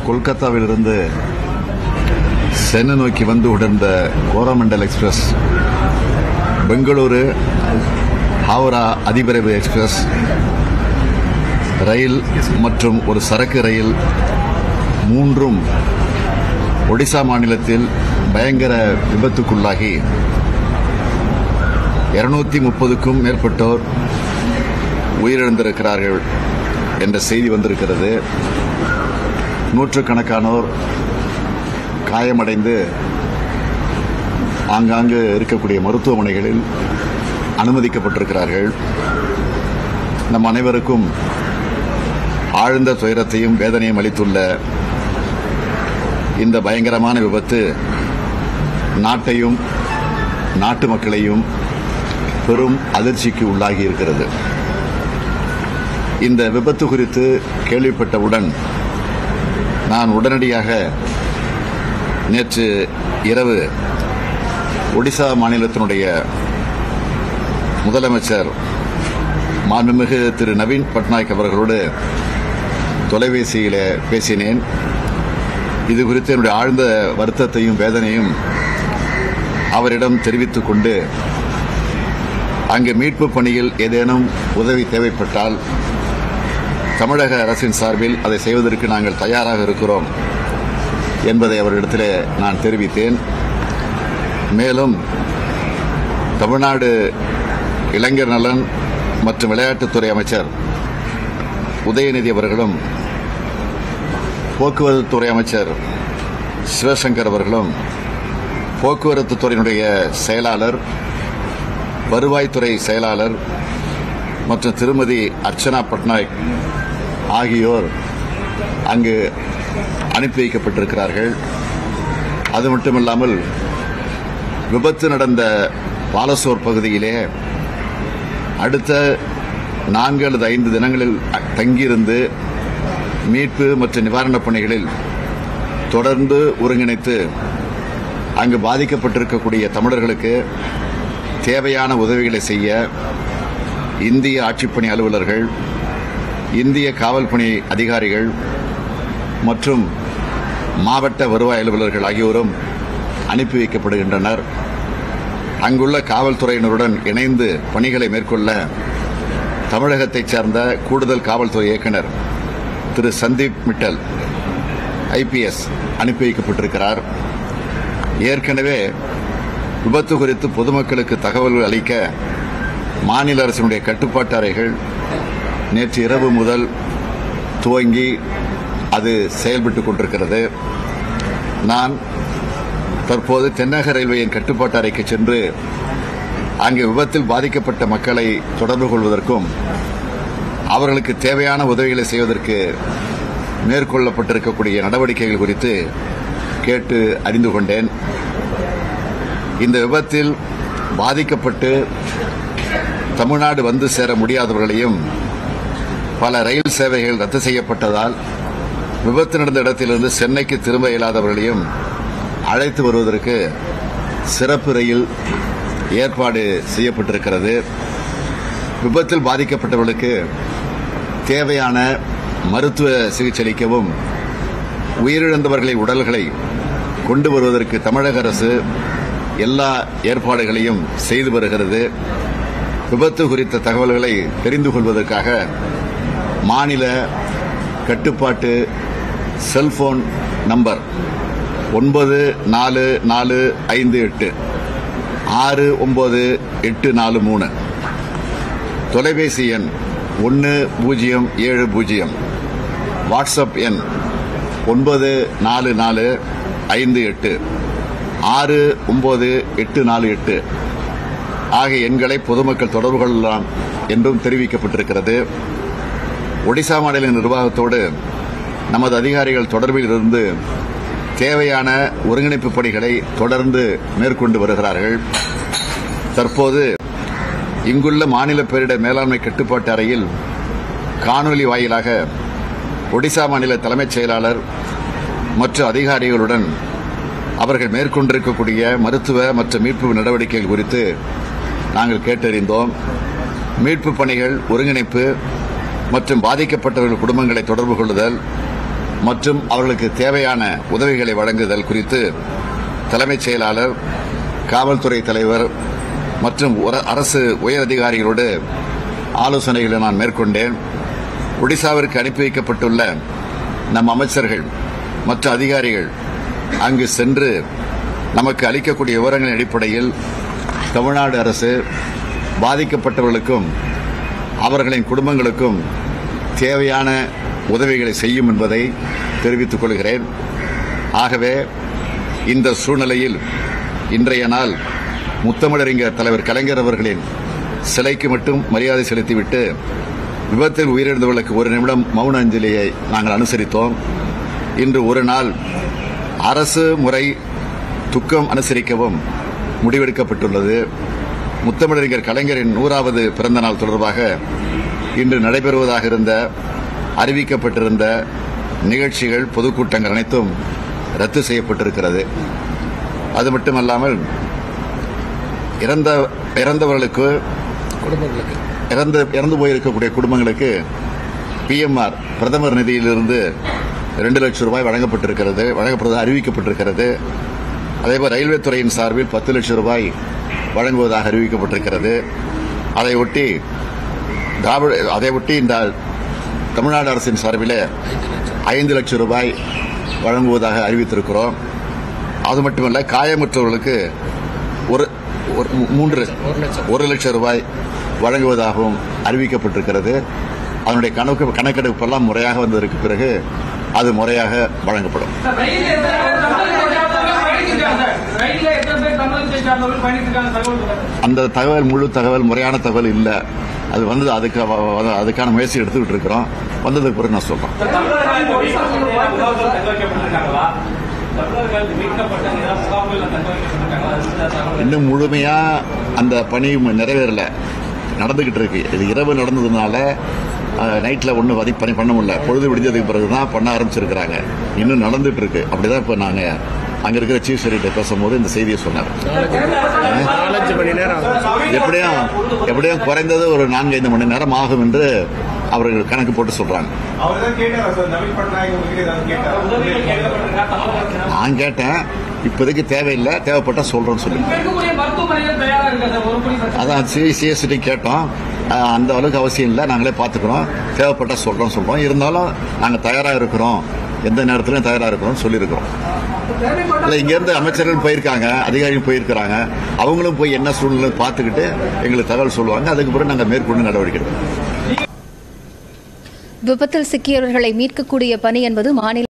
கொல்கத்தாவிலிருந்து சென்னை நோக்கி வந்து உடர்ந்த கோரமண்டல் எக்ஸ்பிரஸ் பெங்களூரு ஹாவரா அதிவிரைவு எக்ஸ்பிரஸ் ரயில் மற்றும் ஒரு சரக்கு ரயில் மூன்றும் ஒடிசா மாநிலத்தில் பயங்கர விபத்துக்குள்ளாகி இருநூத்தி முப்பதுக்கும் மேற்பட்டோர் உயிரிழந்திருக்கிறார்கள் என்ற செய்தி வந்திருக்கிறது நூற்றுக்கணக்கானோர் காயமடைந்து ஆங்காங்கு இருக்கக்கூடிய மருத்துவமனைகளில் அனுமதிக்கப்பட்டிருக்கிறார்கள் நம் அனைவருக்கும் ஆழ்ந்த துயரத்தையும் வேதனையும் அளித்துள்ள இந்த பயங்கரமான விபத்து நாட்டையும் நாட்டு மக்களையும் பெரும் அதிர்ச்சிக்கு உள்ளாகி இருக்கிறது இந்த விபத்து குறித்து கேள்விப்பட்டவுடன் நான் உடனடியாக நேற்று இரவு ஒடிசா மாநிலத்தினுடைய முதலமைச்சர் மாண்புமிகு திரு நவீன் பட்நாயக் அவர்களோடு தொலைபேசியில் பேசினேன் இது குறித்து என்னுடைய ஆழ்ந்த வருத்தத்தையும் வேதனையும் அவரிடம் தெரிவித்துக் கொண்டு அங்கு மீட்பு பணியில் ஏதேனும் உதவி தேவைப்பட்டால் தமிழக அரசின் சார்பில் அதை செய்வதற்கு நாங்கள் தயாராக இருக்கிறோம் என்பதை அவரிடத்தில் நான் தெரிவித்தேன் மேலும் தமிழ்நாடு இளைஞர் நலன் மற்றும் விளையாட்டுத்துறை அமைச்சர் உதயநிதி அவர்களும் போக்குவரத்து துறை அமைச்சர் சிவசங்கர் அவர்களும் போக்குவரத்து துறையினுடைய செயலாளர் வருவாய்த்துறை செயலாளர் மற்றும் திருமதி அர்ச்சனா பட்நாயக் ஆகியோர் அங்கு அனுப்பி வைக்கப்பட்டிருக்கிறார்கள் அது மட்டுமில்லாமல் விபத்து நடந்த பாலசோர் பகுதியிலே அடுத்த நான்கு அல்லது ஐந்து தினங்களில் தங்கியிருந்து மீட்பு மற்றும் நிவாரணப் பணிகளில் தொடர்ந்து ஒருங்கிணைத்து அங்கு பாதிக்கப்பட்டிருக்கக்கூடிய தமிழர்களுக்கு தேவையான உதவிகளை செய்ய இந்திய ஆட்சிப்பணி அலுவலர்கள் இந்திய காவல் பணி அதிகாரிகள் மற்றும் மாவட்ட வருவாய் அலுவலர்கள் ஆகியோரும் அனுப்பி வைக்கப்படுகின்றனர் அங்குள்ள காவல்துறையினருடன் இணைந்து பணிகளை மேற்கொள்ள தமிழகத்தைச் சேர்ந்த கூடுதல் காவல்துறை இயக்குனர் திரு சந்தீப் மிட்டல் ஐபிஎஸ் அனுப்பி வைக்கப்பட்டிருக்கிறார் ஏற்கனவே விபத்து குறித்து பொதுமக்களுக்கு தகவல்கள் அளிக்க மாநில அரசினுடைய கட்டுப்பாட்டு அறைகள் நேற்று இரவு முதல் துவங்கி அது செயல்பட்டுக் கொண்டிருக்கிறது நான் தற்போது தென்னக ரயில்வேயின் கட்டுப்பாட்டு அறைக்கு சென்று அங்கு விபத்தில் பாதிக்கப்பட்ட மக்களை தொடர்பு கொள்வதற்கும் அவர்களுக்கு தேவையான உதவிகளை செய்வதற்கு மேற்கொள்ளப்பட்டிருக்கக்கூடிய நடவடிக்கைகள் குறித்து கேட்டு அறிந்து கொண்டேன் இந்த விபத்தில் பாதிக்கப்பட்டு தமிழ்நாடு வந்து சேர முடியாதவர்களையும் பல ரயில் சேவைகள் ரத்து செய்யப்பட்டதால் விபத்து நடந்த இடத்திலிருந்து சென்னைக்கு திரும்ப இயலாதவர்களையும் அழைத்து வருவதற்கு சிறப்பு ரயில் ஏற்பாடு செய்யப்பட்டிருக்கிறது விபத்தில் பாதிக்கப்பட்டவர்களுக்கு தேவையான மருத்துவ சிகிச்சை அளிக்கவும் உயிரிழந்தவர்களின் உடல்களை கொண்டு வருவதற்கு தமிழக அரசு எல்லா ஏற்பாடுகளையும் செய்து வருகிறது விபத்து குறித்த தகவல்களை தெரிந்து கொள்வதற்காக மாநில கட்டுப்பாட்டு செல்போன் நம்பர் ஒன்பது நாலு நாலு ஐந்து எட்டு ஆறு ஒன்பது எட்டு நாலு மூணு தொலைபேசி எண் ஒன்று பூஜ்ஜியம் ஏழு பூஜ்ஜியம் வாட்ஸ்அப் எண் ஒன்பது நாலு நாலு ஐந்து எட்டு ஆறு ஒன்பது எட்டு நாலு எட்டு ஆகிய எண்களை பொதுமக்கள் தொடர்பு கொள்ளலாம் என்றும் தெரிவிக்கப்பட்டிருக்கிறது ஒடிசா மாநில நிர்வாகத்தோடு நமது அதிகாரிகள் தொடர்பில் இருந்து தேவையான ஒருங்கிணைப்பு பணிகளை தொடர்ந்து மேற்கொண்டு வருகிறார்கள் தற்போது இங்குள்ள மாநில பேரிடர் மேலாண்மை கட்டுப்பாட்டு அறையில் காணொலி வாயிலாக ஒடிசா மாநில தலைமைச் செயலாளர் மற்றும் அதிகாரிகளுடன் அவர்கள் மேற்கொண்டிருக்கக்கூடிய மருத்துவ மற்றும் மீட்பு நடவடிக்கைகள் குறித்து நாங்கள் கேட்டறிந்தோம் மீட்பு பணிகள் ஒருங்கிணைப்பு மற்றும் பாதிக்கப்பட்டவர்கள் குடும்பங்களை தொடர்பு கொள்ளுதல் மற்றும் அவர்களுக்கு தேவையான உதவிகளை வழங்குதல் குறித்து தலைமைச் செயலாளர் காவல்துறை தலைவர் மற்றும் உர- அரசு உயர் அதிகாரிகளோடு ஆலோசனைகளை நான் மேற்கொண்டேன் ஒடிசாவிற்கு அனுப்பி வைக்கப்பட்டுள்ள நம் அமைச்சர்கள் மற்ற அதிகாரிகள் அங்கு சென்று நமக்கு அளிக்கக்கூடிய விவரங்களின் அடிப்படையில் தமிழ்நாடு அரசு பாதிக்கப்பட்டவர்களுக்கும் அவர்களின் குடும்பங்களுக்கும் தேவையான உதவிகளை செய்யும் என்பதை தெரிவித்துக் கொள்கிறேன் ஆகவே இந்த சூழ்நிலையில் இன்றைய நாள் முத்தமிழறிஞர் தலைவர் கலைஞர் அவர்களின் சிலைக்கு மட்டும் மரியாதை செலுத்திவிட்டு விபத்தில் உயிரிழந்தவர்களுக்கு ஒரு நிமிடம் மௌன அஞ்சலியை நாங்கள் அனுசரித்தோம் இன்று ஒரு நாள் அரசு முறை துக்கம் அனுசரிக்கவும் முடிவெடுக்கப்பட்டுள்ளது முத்தமிழறிஞர் கலைஞரின் நூறாவது பிறந்த நாள் தொடர்பாக இன்று நடைபெறுவதாக இருந்த அறிவிக்கப்பட்டிருந்த நிகழ்ச்சிகள் பொதுக்கூட்டங்கள் அனைத்தும் ரத்து செய்யப்பட்டிருக்கிறது அது மட்டுமல்லாமல் இறந்த இறந்தவர்களுக்கு குடும்பங்களுக்கு இறந்து இறந்து போயிருக்கக்கூடிய குடும்பங்களுக்கு பிஎம்ஆர் பிரதமர் நிதியிலிருந்து ரெண்டு லட்சம் ரூபாய் வழங்கப்பட்டிருக்கிறது வழங்கப்படுவது அறிவிக்கப்பட்டிருக்கிறது அதேபோல் ரயில்வே துறையின் சார்பில் பத்து லட்சம் ரூபாய் வழங்குவதாக அறிவிக்கப்பட்டிருக்கிறது அதை ஒட்டி திராவிட அதை ஒட்டி இந்த தமிழ்நாடு அரசின் சார்பில் ஐந்து லட்சம் ரூபாய் வழங்குவதாக அறிவித்திருக்கிறோம் அது மட்டுமல்ல காயமுற்றவர்களுக்கு ஒரு ஒரு மூ- மூன்று ஒரு லட்சம். ஒரு லட்சம் ரூபாய் வழங்குவதாகவும் அறிவிக்கப்பட்டிருக்கிறது அதனுடைய கணக்கு கணக்கெடுப்பெல்லாம் முறையாக வந்ததற்கு பிறகு அது முறையாக வழங்கப்படும் ரயில்ல எத்தனை பேர் தமிழகத்தை சார்ந்தவர்கள் பயணிச்சிருக்காங்க சார்? ரயில்ல எத்தனை பேர் தமிழகத்தை சார்ந்தவர்கள் பயணிச்சிருக்காங்க தகவல் கொடுங்க. அந்த தகவல் முழு தகவல் முறையான தகவல் இல்லை அது வந்து அதுக்கு வ- வ- அதுக்கான முயற்சி எடுத்துக்கிட்டு இருக்கிறோம் வந்ததுக்கு பிறகு நான் சொல்றேன் தமிழர்கள் ஒடிசா முகாம்கள் தங்க வைக்கப்பட்டிருக்காங்களா? தமிழர்கள் மீட்கப்பட்ட ஏதாவது முகாம்கள்ல தங்க வைக்கப்பட்டிருக்காங்களா? அது குறித்த தகவல் இன்னும் முழுமையா அந்த பணி நிறைவேறல நடந்துகிட்டு இருக்கு இது இரவு நடந்ததுனால நைட்ல ஒன்றும் வதி பணி பண்ண முடியல பொழுது விடிஞ்சதுக்கு பிறகு தான் பண்ண ஆரம்பிச்சிருக்கிறாங்க இன்னும் நடந்துட்டு இருக்கு அப்படிதான் இப்போ நாங்க அங்க இருக்கிற சீஃப் செக்ரட்டரி பேசும்போது இந்த செய்தியை சொன்னார் நாலஞ்சு நாலஞ்சு மணி நேரம் ஆகும். எப்படியும் எப்படியும் குறைந்தது ஒரு நான்கு ஐந்து மணி நேரம் ஆகும் என்று அவர்கள் கணக்கு போட்டு சொல்றாங்க அவர் தான் கேட்டாரா சார் நவீன் பட்நாயக் உங்ககிட்ட ஏதாவது கேட்டாரா உதவிகள் கேட்கப்பட்டிருக்கா தமிழகத்தினர் நான் கேட்டேன் இப்போதைக்கு தேவையில்லை தேவைப்பட்டா சொல்றேன்னு சொல்லி இங்க இருக்கக்கூடிய மருத்துவமனைகள் தயாரா இருக்கா சார் ஒரு படி சார் அதான் சி சிஎஸ்டி கேட்டோம் அஹ் அந்த அளவுக்கு அவசியம் இல்லை நாங்களே பார்த்துக்கிறோம் தேவைப்பட்டா சொல்றோம் சொல்றோம் இருந்தாலும் நாங்கள் தயாராக இருக்கிறோம் எந்த நேரத்திலும் தயாராக இருக்கிறோம் சொல்லியிருக்கிறோம் இல்லை இங்கேருந்து அமைச்சர்கள் போயிருக்காங்க அதிகாரிகள் போயிருக்கிறாங்க அவங்களும் போய் என்ன சூழ்நிலை பார்த்துக்கிட்டு எங்களுக்கு தகவல் சொல்லுவாங்க அதுக்கு பிறகு நாங்கள் மேற்கொண்டு நடவடிக்கை எடுப்போம் விபத்தில் சிக்கியவர்களை மீட்கக்கூடிய பணி என்பது மாநில